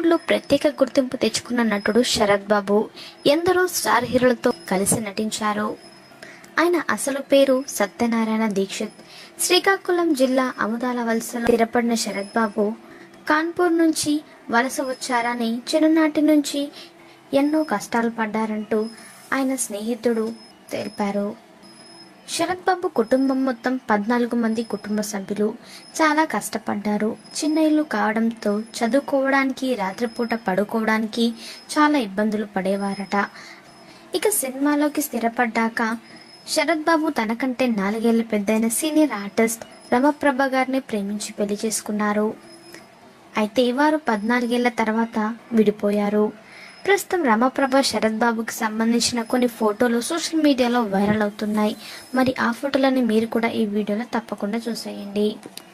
టాలీవుడ్లో ప్రత్యేక గుర్తింపు తెచ్చుకున్న నటుడు శరత్ బాబు ఎందరో స్టార్ హీరోలతో కలిసి నటించారు ఆయన అసలు పేరు సత్యనారాయణ దీక్షిత్ శ్రీకాకుళం జిల్లా అముదాల వలసలో స్థిరపడిన శరత్ బాబు కాన్పూర్ నుంచి వలస వచ్చారని చిన్ననాటి నుంచి ఎన్నో కష్టాలు పడ్డారంటూ ఆయన స్నేహితుడు తెలిపారు శరత్ బాబు కుటుంబం మొత్తం పద్నాలుగు మంది కుటుంబ సభ్యులు చాలా కష్టపడ్డారు చిన్న ఇల్లు కావడంతో చదువుకోవడానికి రాత్రిపూట పడుకోవడానికి చాలా ఇబ్బందులు పడేవారట ఇక సినిమాలోకి స్థిరపడ్డాక శరత్ బాబు తనకంటే నాలుగేళ్ల పెద్దయిన సీనియర్ ఆర్టిస్ట్ రమప్రభ గారిని ప్రేమించి పెళ్లి చేసుకున్నారు అయితే వారు పద్నాలుగేళ్ల తర్వాత విడిపోయారు ప్రస్తుతం రమప్రభ శరత్ బాబుకి సంబంధించిన కొన్ని ఫోటోలు సోషల్ మీడియాలో వైరల్ అవుతున్నాయి మరి ఆ ఫోటోలని మీరు కూడా ఈ వీడియోలో తప్పకుండా చూసేయండి